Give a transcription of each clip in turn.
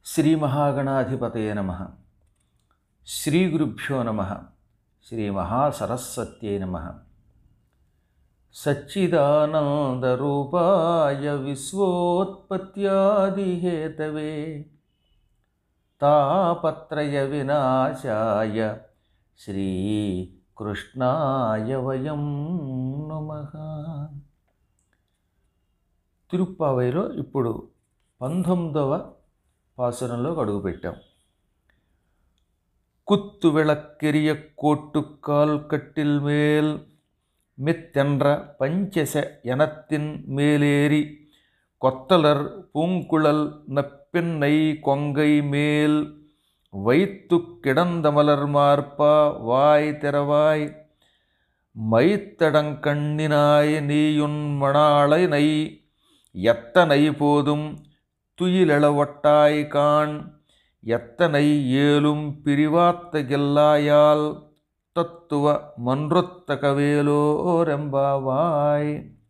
శ్రీ మహాగణాధిపతయ నమ శ్రీ గురుభ్యో నమ శ్రీ మహాసరస్వత్యై నమ సచ్చిదానందరూపాయ విశ్వోత్పత్యాదిహేతవే తాపత్రయ వినాశాయ శ్రీకృష్ణాయ వయం నమ తిరుప్పావైలో ఇప్పుడు పంతొమ్మిదవ పాసురంలో అడుగుపెట్టాం குத்து விளக்கெரிய கோட்டுக்கால் கட்டில் மேல் மித்தென்ற பஞ்சச எனத்தின் மேலேறி கொத்தலர் பூங்குழல் நப்பெண்ணை கொங்கை மேல் வைத்து கிடந்த மலர் மார்பா வாய் திறவாய் மைத்தடங்கண்ணினாய் நீயுன் மணாளை நை எத்தனை போதும் துயிலெழவட்டாய் காண் எத்தனை ஏலும் பிரிவாத்தகில்லாயால் తత్తువ మన్రొత్తకవేలోరెంబావాయ్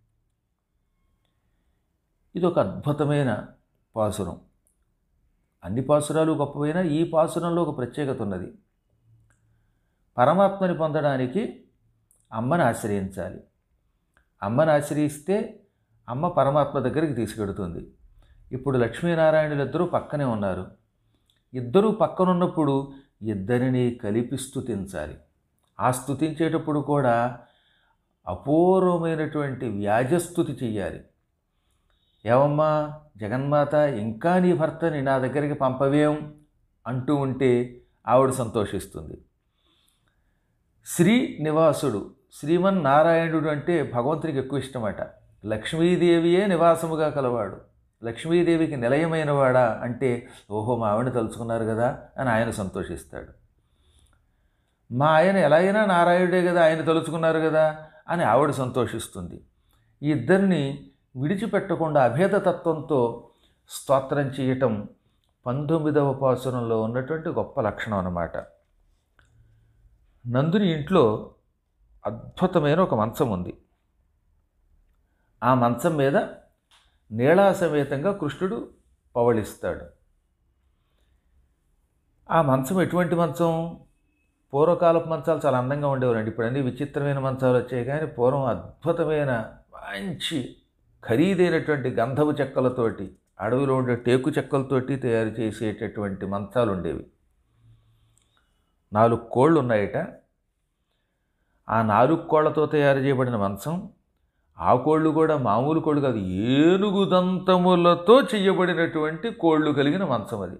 ఇది ఒక అద్భుతమైన పాసురం అన్ని పాసురాలు గొప్పవైనా ఈ పాసురంలో ఒక ప్రత్యేకత ఉన్నది పరమాత్మని పొందడానికి అమ్మని ఆశ్రయించాలి అమ్మని ఆశ్రయిస్తే అమ్మ పరమాత్మ దగ్గరికి తీసుకెడుతుంది ఇప్పుడు లక్ష్మీనారాయణులు ఇద్దరూ పక్కనే ఉన్నారు ఇద్దరూ పక్కనున్నప్పుడు ఇద్దరిని కలిపి స్తుతించాలి ఆ స్తుతించేటప్పుడు కూడా అపూర్వమైనటువంటి వ్యాజస్థుతి చెయ్యాలి ఏమమ్మా జగన్మాత ఇంకా నీ భర్తని నా దగ్గరికి పంపవేం అంటూ ఉంటే ఆవిడ సంతోషిస్తుంది శ్రీ నివాసుడు శ్రీమన్నారాయణుడు అంటే భగవంతునికి ఎక్కువ ఇష్టమట లక్ష్మీదేవియే నివాసముగా కలవాడు లక్ష్మీదేవికి నిలయమైనవాడా అంటే ఓహో మా ఆవిడని తలుచుకున్నారు కదా అని ఆయన సంతోషిస్తాడు మా ఆయన ఎలా అయినా నారాయణుడే కదా ఆయన తలుచుకున్నారు కదా అని ఆవిడ సంతోషిస్తుంది ఈ ఇద్దరిని విడిచిపెట్టకుండా అభేద తత్వంతో స్తోత్రం చేయటం పంతొమ్మిదవ పాసురంలో ఉన్నటువంటి గొప్ప లక్షణం అన్నమాట నందుని ఇంట్లో అద్భుతమైన ఒక మంచం ఉంది ఆ మంచం మీద నీళా సమేతంగా కృష్ణుడు పవళిస్తాడు ఆ మంచం ఎటువంటి మంచం పూర్వకాలపు మంచాలు చాలా అందంగా ఉండేవారండి ఇప్పుడు అన్ని విచిత్రమైన మంచాలు వచ్చాయి కానీ పూర్వం అద్భుతమైన మంచి ఖరీదైనటువంటి గంధపు చెక్కలతోటి అడవిలో ఉండే టేకు చెక్కలతోటి తయారు చేసేటటువంటి మంచాలు ఉండేవి నాలుగు కోళ్ళు ఉన్నాయట ఆ నాలుగు కోళ్లతో తయారు చేయబడిన మంచం ఆ కోళ్ళు కూడా మామూలు కోళ్ళు కాదు ఏనుగు దంతములతో చేయబడినటువంటి కోళ్ళు కలిగిన మంచం అది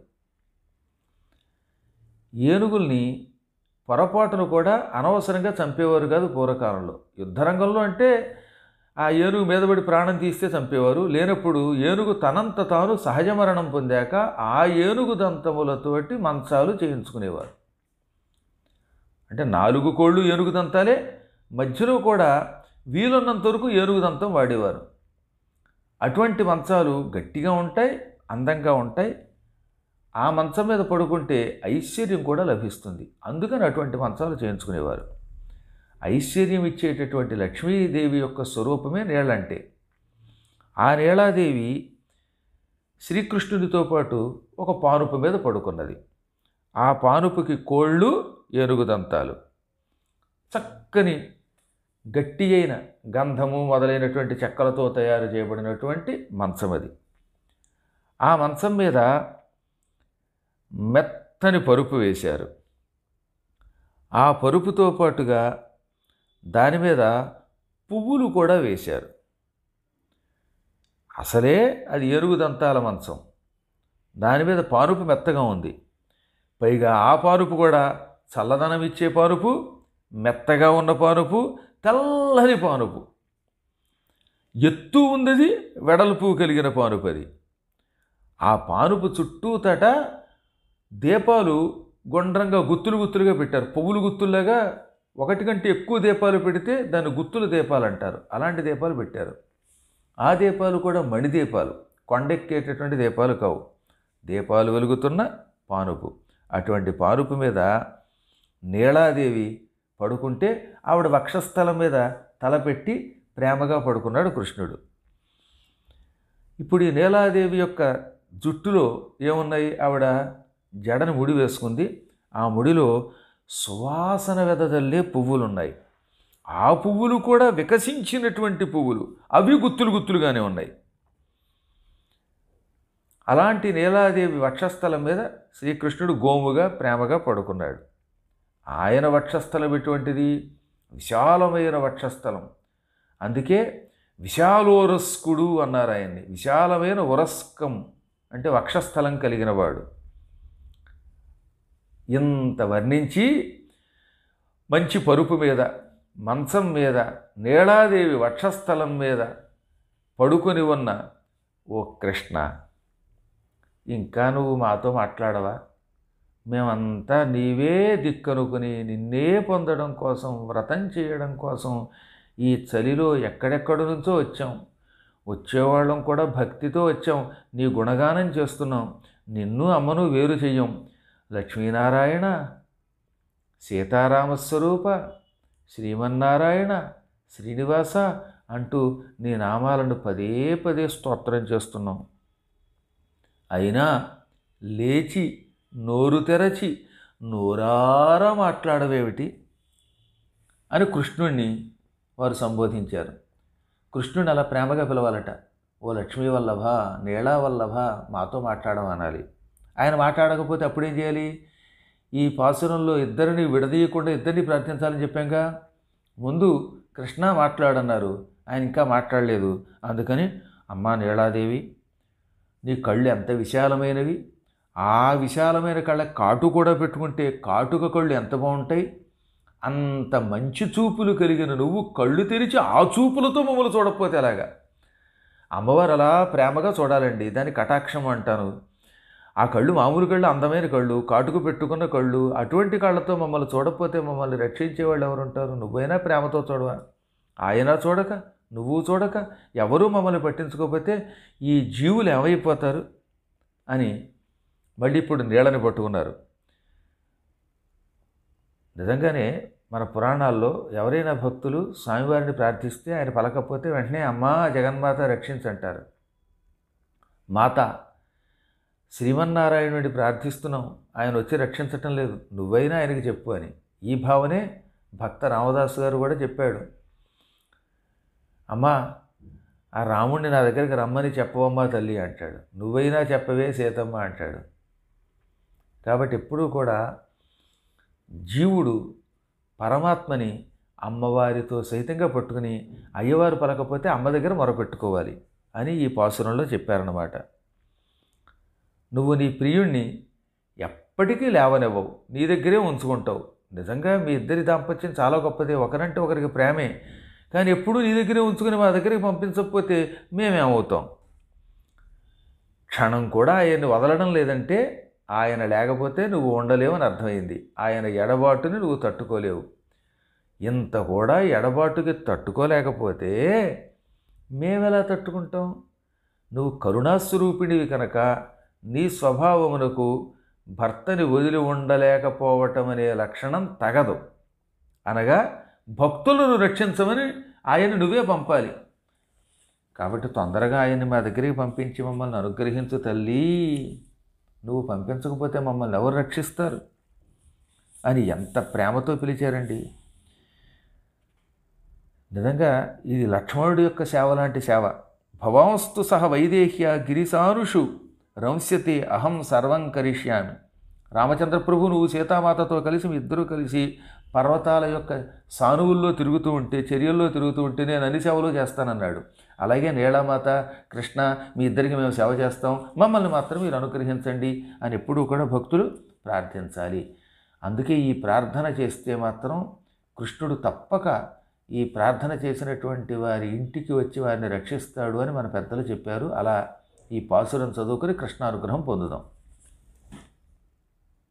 ఏనుగుల్ని పొరపాటును కూడా అనవసరంగా చంపేవారు కాదు పూర్వకాలంలో యుద్ధరంగంలో అంటే ఆ ఏనుగు మీదపడి ప్రాణం తీస్తే చంపేవారు లేనప్పుడు ఏనుగు తనంత తాను సహజ మరణం పొందాక ఆ ఏనుగు దంతములతోటి మంచాలు చేయించుకునేవారు అంటే నాలుగు కోళ్ళు ఏనుగు దంతాలే మధ్యలో కూడా వీలున్నంత వరకు ఏనుగు దంతం వాడేవారు అటువంటి మంచాలు గట్టిగా ఉంటాయి అందంగా ఉంటాయి ఆ మంచం మీద పడుకుంటే ఐశ్వర్యం కూడా లభిస్తుంది అందుకని అటువంటి మంచాలు చేయించుకునేవారు ఐశ్వర్యం ఇచ్చేటటువంటి లక్ష్మీదేవి యొక్క స్వరూపమే నీళ్ళంటే ఆ నీళాదేవి శ్రీకృష్ణుడితో పాటు ఒక పానుపు మీద పడుకున్నది ఆ పానుపుకి కోళ్ళు ఏనుగుదంతాలు చక్కని గట్టి అయిన గంధము మొదలైనటువంటి చెక్కలతో తయారు చేయబడినటువంటి మంచం అది ఆ మంచం మీద మెత్తని పరుపు వేశారు ఆ పరుపుతో పాటుగా దాని మీద పువ్వులు కూడా వేశారు అసలే అది ఏనుగు దంతాల మంచం దాని మీద పానుపు మెత్తగా ఉంది పైగా ఆ పానుపు కూడా చల్లదనం ఇచ్చే పానుపు మెత్తగా ఉన్న పానుపు తెల్లని పానుపు ఎత్తు ఉన్నది వెడల్పు కలిగిన పానుపు అది ఆ పానుపు చుట్టూతట దీపాలు గుండ్రంగా గుత్తులు గుత్తులుగా పెట్టారు పువ్వులు గుత్తుల్లాగా ఒకటి కంటే ఎక్కువ దీపాలు పెడితే దాన్ని గుత్తుల దీపాలు అంటారు అలాంటి దీపాలు పెట్టారు ఆ దీపాలు కూడా మణిదీపాలు కొండెక్కేటటువంటి దీపాలు కావు దీపాలు వెలుగుతున్న పానుపు అటువంటి పానుపు మీద నీళాదేవి పడుకుంటే ఆవిడ వక్షస్థలం మీద తలపెట్టి ప్రేమగా పడుకున్నాడు కృష్ణుడు ఇప్పుడు ఈ నీలాదేవి యొక్క జుట్టులో ఏమున్నాయి ఆవిడ జడని ముడి వేసుకుంది ఆ ముడిలో సువాసన వెదజల్లే పువ్వులు ఉన్నాయి ఆ పువ్వులు కూడా వికసించినటువంటి పువ్వులు అవి గుత్తులు గుత్తులుగానే ఉన్నాయి అలాంటి నీలాదేవి వక్షస్థలం మీద శ్రీకృష్ణుడు గోముగా ప్రేమగా పడుకున్నాడు ఆయన వక్షస్థలం ఎటువంటిది విశాలమైన వక్షస్థలం అందుకే విశాలోరస్కుడు అన్నారు ఆయన్ని విశాలమైన ఉరస్కం అంటే వక్షస్థలం కలిగినవాడు ఇంత వర్ణించి మంచి పరుపు మీద మంచం మీద నీళాదేవి వక్షస్థలం మీద పడుకొని ఉన్న ఓ కృష్ణ ఇంకా నువ్వు మాతో మాట్లాడవా మేమంతా నీవే దిక్కనుకుని నిన్నే పొందడం కోసం వ్రతం చేయడం కోసం ఈ చలిలో ఎక్కడెక్కడి నుంచో వచ్చాం వచ్చేవాళ్ళం కూడా భక్తితో వచ్చాం నీ గుణగానం చేస్తున్నాం నిన్ను అమ్మను వేరు చెయ్యం లక్ష్మీనారాయణ సీతారామస్వరూప శ్రీమన్నారాయణ శ్రీనివాస అంటూ నీ నామాలను పదే పదే స్తోత్రం చేస్తున్నాం అయినా లేచి నోరు తెరచి నోరారా మాట్లాడవేమిటి అని కృష్ణుణ్ణి వారు సంబోధించారు కృష్ణుని అలా ప్రేమగా పిలవాలట ఓ లక్ష్మీ వల్లభ నీళా వల్లభ మాతో మాట్లాడమనాలి ఆయన మాట్లాడకపోతే అప్పుడేం చేయాలి ఈ పాసురంలో ఇద్దరిని విడదీయకుండా ఇద్దరిని ప్రార్థించాలని చెప్పాంగా ముందు కృష్ణ మాట్లాడన్నారు ఆయన ఇంకా మాట్లాడలేదు అందుకని అమ్మా నీళాదేవి నీ కళ్ళు ఎంత విశాలమైనవి ఆ విశాలమైన కళ్ళ కాటు కూడా పెట్టుకుంటే కాటుక కళ్ళు ఎంత బాగుంటాయి అంత మంచి చూపులు కలిగిన నువ్వు కళ్ళు తెరిచి ఆ చూపులతో మమ్మల్ని చూడకపోతే ఎలాగా అమ్మవారు అలా ప్రేమగా చూడాలండి దాన్ని కటాక్షం అంటాను ఆ కళ్ళు మామూలు కళ్ళు అందమైన కళ్ళు కాటుకు పెట్టుకున్న కళ్ళు అటువంటి కళ్ళతో మమ్మల్ని చూడకపోతే మమ్మల్ని రక్షించే వాళ్ళు ఎవరు ఉంటారు నువ్వైనా ప్రేమతో చూడవా ఆయన చూడక నువ్వు చూడక ఎవరూ మమ్మల్ని పట్టించుకోకపోతే ఈ జీవులు ఏమైపోతారు అని మళ్ళీ ఇప్పుడు నీళ్ళని పట్టుకున్నారు నిజంగానే మన పురాణాల్లో ఎవరైనా భక్తులు స్వామివారిని ప్రార్థిస్తే ఆయన పలకపోతే వెంటనే అమ్మా జగన్మాత రక్షించంటారు మాత శ్రీమన్నారాయణుడి ప్రార్థిస్తున్నాం ఆయన వచ్చి రక్షించటం లేదు నువ్వైనా ఆయనకి చెప్పు అని ఈ భావనే భక్త రామదాసు గారు కూడా చెప్పాడు అమ్మా ఆ రాముణ్ణి నా దగ్గరికి రమ్మని చెప్పవమ్మా తల్లి అంటాడు నువ్వైనా చెప్పవే సీతమ్మ అంటాడు కాబట్టి ఎప్పుడూ కూడా జీవుడు పరమాత్మని అమ్మవారితో సహితంగా పట్టుకుని అయ్యవారు పలకపోతే అమ్మ దగ్గర మొరపెట్టుకోవాలి అని ఈ పాసురంలో చెప్పారన్నమాట నువ్వు నీ ప్రియుణ్ణి ఎప్పటికీ లేవనివ్వవు నీ దగ్గరే ఉంచుకుంటావు నిజంగా మీ ఇద్దరి దాంపత్యం చాలా గొప్పదే ఒకరంటే ఒకరికి ప్రేమే కానీ ఎప్పుడూ నీ దగ్గరే ఉంచుకుని మా దగ్గరికి పంపించకపోతే మేమేమవుతాం క్షణం కూడా ఆయన్ని వదలడం లేదంటే ఆయన లేకపోతే నువ్వు ఉండలేవు అని అర్థమైంది ఆయన ఎడబాటుని నువ్వు తట్టుకోలేవు ఇంత కూడా ఎడబాటుకి తట్టుకోలేకపోతే మేమెలా తట్టుకుంటాం నువ్వు కరుణాస్వరూపిణివి కనుక నీ స్వభావమునకు భర్తని వదిలి ఉండలేకపోవటం అనే లక్షణం తగదు అనగా భక్తులను రక్షించమని ఆయన నువ్వే పంపాలి కాబట్టి తొందరగా ఆయన్ని మా దగ్గరికి పంపించి మమ్మల్ని అనుగ్రహించు తల్లి నువ్వు పంపించకపోతే మమ్మల్ని ఎవరు రక్షిస్తారు అని ఎంత ప్రేమతో పిలిచారండి నిజంగా ఇది లక్ష్మణుడి యొక్క సేవ లాంటి సేవ భవాంస్తు సహ వైదేహ్య గిరిసానుషు రంస్యతే అహం సర్వం కరిష్యామి రామచంద్ర ప్రభు నువ్వు సీతామాతతో కలిసి మీ ఇద్దరూ కలిసి పర్వతాల యొక్క సానువుల్లో తిరుగుతూ ఉంటే చర్యల్లో తిరుగుతూ ఉంటే నేను అన్ని సేవలు చేస్తానన్నాడు అలాగే నీళమాత కృష్ణ మీ ఇద్దరికి మేము సేవ చేస్తాం మమ్మల్ని మాత్రం మీరు అనుగ్రహించండి అని ఎప్పుడూ కూడా భక్తులు ప్రార్థించాలి అందుకే ఈ ప్రార్థన చేస్తే మాత్రం కృష్ణుడు తప్పక ఈ ప్రార్థన చేసినటువంటి వారి ఇంటికి వచ్చి వారిని రక్షిస్తాడు అని మన పెద్దలు చెప్పారు అలా ఈ పాసురం చదువుకొని కృష్ణానుగ్రహం పొందుదాం